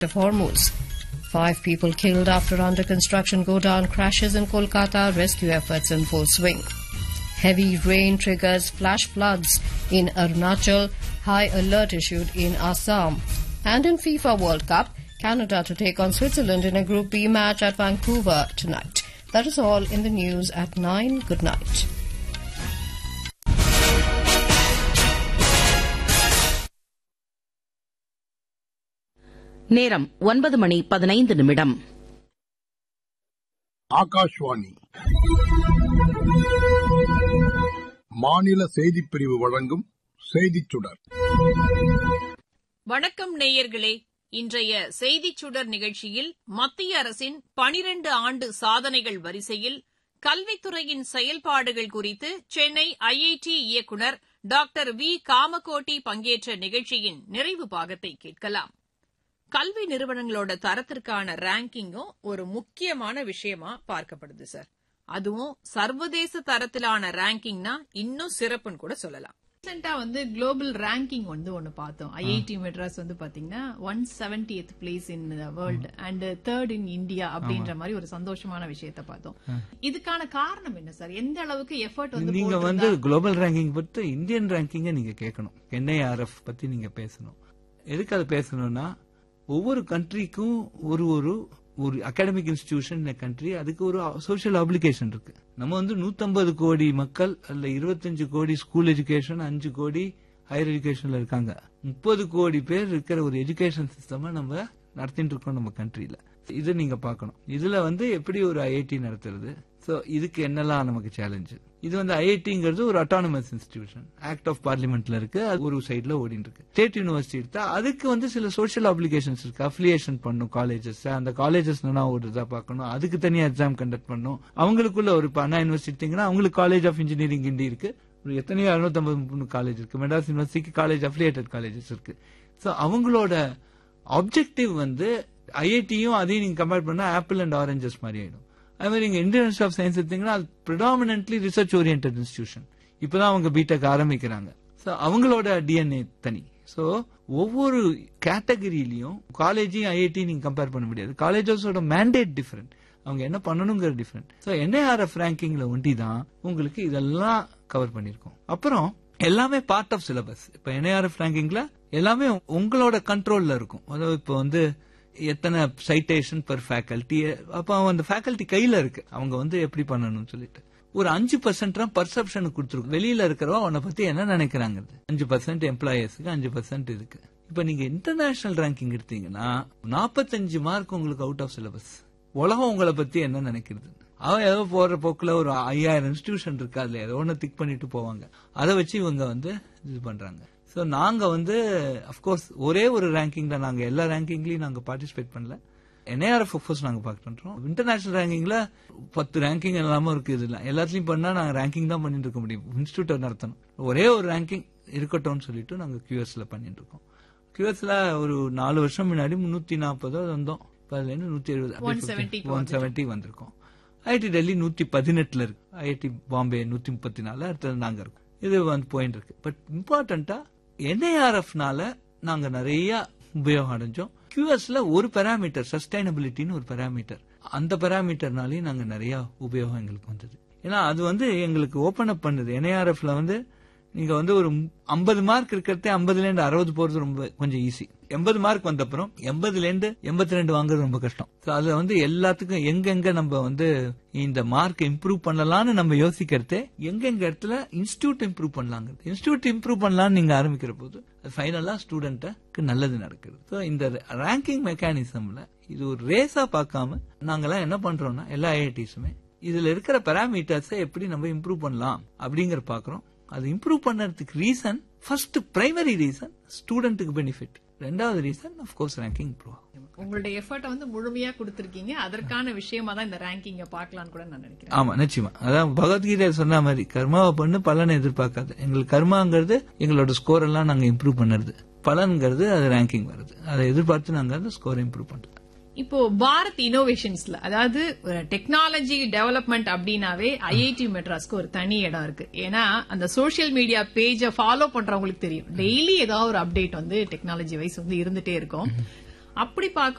of Hormuz. Five people killed after under construction go down crashes in Kolkata, rescue efforts in full swing. Heavy rain triggers flash floods in Arunachal, high alert issued in Assam. And in FIFA World Cup, Canada to take on Switzerland in a Group B match at Vancouver tonight. That is all in the news at 9. Good night. நேரம் ஒன்பது மணி பதினைந்து நிமிடம் ஆகாஷ்வாணி மாநில செய்திப் பிரிவு வழங்கும் செய்திச் சுடர் வணக்கம் நேயர்களே இன்றைய செய்திச் சுடர் நிகழ்ச்சியில் மத்திய அரசின் பனிரண்டு ஆண்டு சாதனைகள் வரிசையில் கல்வித்துறையின் செயல்பாடுகள் குறித்து சென்னை ஐஐடி இயக்குநர் டாக்டர் வி காமகோட்டி பங்கேற்ற நிகழ்ச்சியின் நிறைவு பாகத்தை கேட்கலாம் கல்வி நிறுவனங்களோட தரத்திற்கான ரேங்கிங்கும் ஒரு முக்கியமான விஷயமா பார்க்கப்படுது சார் அதுவும் சர்வதேச தரத்திலான ரேங்கிங்னா இன்னும் சிறப்புன்னு கூட சொல்லலாம் ரீசெண்டா வந்து குளோபல் ரேங்கிங் வந்து ஒன்னு பார்த்தோம் ஐஐடி மெட்ராஸ் வந்து பாத்தீங்கன்னா one seventieth place in world and third in India அப்படின்ற மாதிரி ஒரு சந்தோஷமான விஷயத்த பார்த்தோம் இதுக்கான காரணம் என்ன சார் எந்த அளவுக்கு எஃபர்ட் வந்து நீங்க வந்து போட்டிருந்தா- குளோபல் ரேங்கிங் பத்தி இந்தியன் ரேங்கிங்க நீங்க கேட்கணும் என்ஐஆர்எஃப் பத்தி நீங்க பேசணும் எதுக்கு அது பேசணும்னா ஒவ்வொரு கண்ட்ரிக்கும் ஒரு ஒரு ஒரு அகாடமிக் இன்ஸ்டிடியூஷன் கண்ட்ரி அதுக்கு ஒரு சோஷியல் அப்ளிகேஷன் இருக்கு நம்ம வந்து 150 கோடி மக்கள் அதுல 25 கோடி ஸ்கூல் எஜுகேஷன் அஞ்சு கோடி ஹையர் எஜுகேஷன்ல இருக்காங்க முப்பது கோடி பேர் இருக்கிற ஒரு எஜுகேஷன் சிஸ்டமா நம்ம நடத்திட்டு இருக்கோம் நம்ம கண்ட்ரில இது நீங்க பார்க்கணும் இதுல வந்து எப்படி ஒரு ஐஐடி நடத்துறது சோ இதுக்கு என்னெல்லாம் நமக்கு சேலஞ்சு இது வந்து ஐஐடிங்கிறது ஒரு அட்டானமஸ் இன்ஸ்டிடியூஷன் ஆக்ட் ஆஃப் பார்லிமெண்ட்ல இருக்கு அது ஒரு சைடுல ஓடிட்டு இருக்கு ஸ்டேட் யூனிவர்சிட்டி எடுத்தா அதுக்கு வந்து சில சோஷியல் அப்ளிகேஷன்ஸ் இருக்கு அஃபிலியேஷன் பண்ணும் காலேஜஸ் அந்த காலேஜஸ் நல்லா ஓடுறதா பார்க்கணும் அதுக்கு தனியா எக்ஸாம் கண்டக்ட் பண்ணும் அவங்களுக்குள்ள ஒரு இப்ப அண்ணா யூனிவர்சிட்டிங்கன்னா அவங்களுக்கு காலேஜ் ஆஃப் இன்ஜினியரிங் இண்டி இருக்கு ஒரு எத்தனையோ அறுநூத்தம்பது காலேஜ் இருக்கு மெட்ராஸ் யூனிவர்சிட்டிக்கு காலேஜ் அஃபிலியேட்டட் காலேஜஸ் இருக்கு ஸோ அவங்களோட ஆப்ஜெக்டிவ் வந்து ஐஐடியும் அதையும் நீங்க கம்பேர் பண்ணா ஆப்பிள் அண்ட் ஆரஞ்சஸ் மாதிரி ஆயிடும் அதே மாதிரி இங்க இந்தியன் இன்ஸ்டியூட் ஆஃப் சயின்ஸ் எடுத்தீங்கன்னா அது ப்ரிடாமினன்ட்லி ரிசர்ச் ஓரியன்ட் இன்ஸ்டிடியூஷன் இப்பதான் அவங்க பிடெக் ஆரம்பிக்கிறாங்க ஸோ அவங்களோட டிஎன்ஏ தனி ஸோ ஒவ்வொரு கேட்டகரியிலையும் காலேஜையும் ஐஐடி நீங்க கம்பேர் பண்ண முடியாது காலேஜஸோட மேண்டேட் டிஃபரெண்ட் அவங்க என்ன பண்ணணுங்கிற டிஃபரெண்ட் ஸோ என்ஐஆர்எஃப் ரேங்கிங்ல ஒண்டி தான் உங்களுக்கு இதெல்லாம் கவர் பண்ணிருக்கோம் அப்புறம் எல்லாமே பார்ட் ஆஃப் சிலபஸ் இப்ப என்ஐஆர்எஃப் ரேங்கிங்ல எல்லாமே உங்களோட கண்ட்ரோல்ல இருக்கும் அதாவது இப்போ வந்து எத்தனை சைட்டேஷன் பர் ஃபேக்கல்டி அப்போ அந்த ஃபேக்கல்டி கையில இருக்கு அவங்க வந்து எப்படி பண்ணணும்னு சொல்லிட்டு ஒரு அஞ்சு பர்சன்ட் தான் பர்செப்ஷனுக்கு கொடுத்துருக்கும் வெளியில இருக்கிறவா உன்னை பத்தி என்ன நினைக்கிறாங்க அஞ்சு பர்சன்ட் எம்ப்ளாயர்ஸுக்கு அஞ்சு பர்சன்ட் இருக்கு இப்ப நீங்க இன்டர்நேஷனல் ரேங்கிங் எடுத்தீங்கன்னா நாற்பத்தஞ்சு மார்க் உங்களுக்கு அவுட் ஆஃப் சிலபஸ் உலகம் உங்களை பத்தி என்ன நினைக்கிறது அவன் ஏதோ போற போக்குல ஒரு ஐயாயிரம் இன்ஸ்டிடியூஷன் இருக்கு அதுல ஏதோ ஒன்னு திக் பண்ணிட்டு போவாங்க அதை வச்சு இவங்க வந்து இது பண்றாங்க சோ நாங்க வந்து அப்கோர்ஸ் ஒரே ஒரு ரேங்கிங்ல நாங்க எல்லா ரேங்கிங்லயும் நாங்க பார்ட்டிசிபேட் பண்ணல என்ஐஆர்எஃப் ஃபோர்ஸ் நாங்க பார்க்கறோம் இன்டர்நேஷனல் ரேங்கிங்ல பத்து ரேங்கிங் எல்லாமே இருக்கு இதுல எல்லாத்துலயும் பண்ணா நாங்க ரேங்கிங் தான் பண்ணிட்டு இருக்க முடியும் இன்ஸ்டியூட் நடத்தணும் ஒரே ஒரு ரேங்கிங் இருக்கட்டும்னு சொல்லிட்டு நாங்க கியூஎஸ்ல பண்ணிட்டு இருக்கோம் கியூஎஸ்ல ஒரு நாலு வருஷம் முன்னாடி முன்னூத்தி நாற்பதோ வந்தோம் இப்ப அதுல இருந்து நூத்தி 170 எழுபது ஒன் செவன்டி வந்திருக்கோம் ஐஐடி டெல்லி நூத்தி பதினெட்டுல இருக்கு ஐஐடி பாம்பே நூத்தி முப்பத்தி நாலு அடுத்தது நாங்க இருக்கோம் இது வந்து போயிட்டு இருக்கு பட் இம்பார்ட்டண்டா என்ஐஆர்எஃப்னால நாங்க நிறைய உபயோகம் அடைஞ்சோம் கியூஎஸ்ல ஒரு பெராமீட்டர் சஸ்டைனபிலிட்டின்னு ஒரு பெராமீட்டர் அந்த பெராமீட்டர்னாலையும் நாங்க நிறைய உபயோகம் எங்களுக்கு வந்தது ஏன்னா அது வந்து எங்களுக்கு ஓபன் அப் பண்ணுது என்ஐஆர்எஃப்ல வந்து நீங்க வந்து ஒரு ஐம்பது மார்க் இருக்கிறதே ஐம்பதுல இருந்து அறுபது போறது ரொம்ப கொஞ்சம் ஈஸி எண்பது மார்க் வந்தப்புறம் எண்பதுல இருந்து எண்பத்தி ரெண்டு வாங்குறது ரொம்ப கஷ்டம் So அதுல வந்து எல்லாத்துக்கும் எங்கெங்க நம்ம வந்து இந்த மார்க் இம்ப்ரூவ் பண்ணலாம்னு நம்ம யோசிக்கிறதே எங்கெங்க இடத்துல இன்ஸ்டியூட் இம்ப்ரூவ் பண்ணலாங்க இன்ஸ்டியூட் இம்ப்ரூவ் பண்ணலாம்னு நீங்க ஆரம்பிக்கிற போது ஃபைனலா ஸ்டூடெண்ட்டுக்கு நல்லது நடக்குது ஸோ இந்த ரேங்கிங் மெக்கானிசம்ல இது ஒரு ரேஸா பார்க்காம நாங்கெல்லாம் என்ன பண்றோம்னா எல்லா ஐஐடிஸுமே இதுல இருக்கிற பெராமீட்டர்ஸை எப்படி நம்ம இம்ப்ரூவ் பண்ணலாம் அப்படிங்கிற பாக்குறோம் அது இம்ப்ரூவ் பண்ணறதுக்கு ரீசன் ஃபர்ஸ்ட் பிரைமரி ரீசன் ஸ்டூடெண்ட்டுக்கு பெனிஃபிட் ரெண்டாவது reason of course ranking improve ஆகும் உங்களுடைய எஃபர்ட்டை வந்து முழுமையா கொடுத்திருக்கீங்க அதற்கான விஷயமா தான் இந்த ரேங்கிங்க பார்க்கலாம்னு கூட நான் நினைக்கிறேன் ஆமா நிச்சயமா அதான் பகவத்கீதை சொன்ன மாதிரி கர்மாவை பண்ணு பலனை எதிர்பார்க்காது எங்களுக்கு கர்மாங்கிறது எங்களோட ஸ்கோர் எல்லாம் நாங்க இம்ப்ரூவ் பண்ணுறது பலன்கிறது அது ரேங்கிங் வருது அதை எதிர்பார்த்து நாங்க அந்த ஸ்கோர் இம்ப்ரூவ் பண்றோம் இப்போ பாரத் இனோவேஷன்ஸ்ல அதாவது டெக்னாலஜி டெவலப்மெண்ட் அப்படின்னாவே ஐஐடி மெட்ராஸ்க்கு ஒரு தனி இடம் இருக்கு ஏன்னா அந்த சோஷியல் மீடியா பேஜை ஃபாலோ பண்றவங்களுக்கு தெரியும் டெய்லி ஏதாவது ஒரு அப்டேட் வந்து டெக்னாலஜி வைஸ் வந்து இருந்துட்டே இருக்கும் அப்படி பார்க்கும்